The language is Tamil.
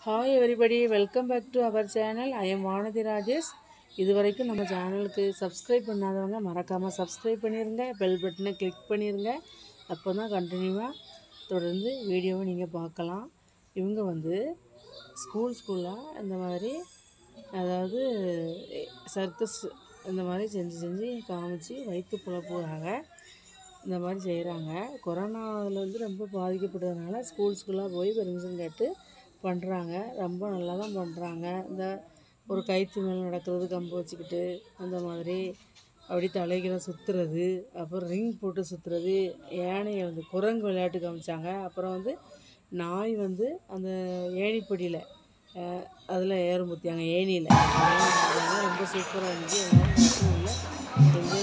hi everybody welcome back to our channel I am Vanathi Rajesh இது வரைக்கும் நம்ம சேனலுக்கு சப்ஸ்கிரைப் பண்ணாதவங்க மறக்காமல் சப்ஸ்கிரைப் பண்ணிடுங்க பெல் பட்டனை கிளிக் பண்ணிடுங்க அப்போ தான் கண்டினியூவாக தொடர்ந்து வீடியோவை நீங்கள் பார்க்கலாம் இவங்க வந்து ஸ்கூல் ஸ்கூலாக இந்த மாதிரி அதாவது சர்க்கஸ் இந்த மாதிரி செஞ்சு செஞ்சு காமிச்சு வயிற்று புழப்புறாங்க இந்த மாதிரி செய்கிறாங்க கொரோனாவில் வந்து ரொம்ப பாதிக்கப்பட்டதுனால ஸ்கூல் ஸ்கூலாக போய் பெர்மிஷன் கேட்டு பண்ணுறாங்க ரொம்ப நல்லா தான் பண்ணுறாங்க இந்த ஒரு கைத்து மேலே நடக்கிறது கம்பு வச்சுக்கிட்டு அந்த மாதிரி அப்படி தலைகளை சுற்றுறது அப்புறம் ரிங் போட்டு சுற்றுறது யானையை வந்து குரங்கு விளையாட்டு காமிச்சாங்க அப்புறம் வந்து நாய் வந்து அந்த ஏணிப்படியில் அதில் ஏறும் ஊற்றியாங்க ஏணியில் ரொம்ப சூப்பராக இருந்துச்சு எல்லாரும் பார்த்து நல்லா என்ஜாய்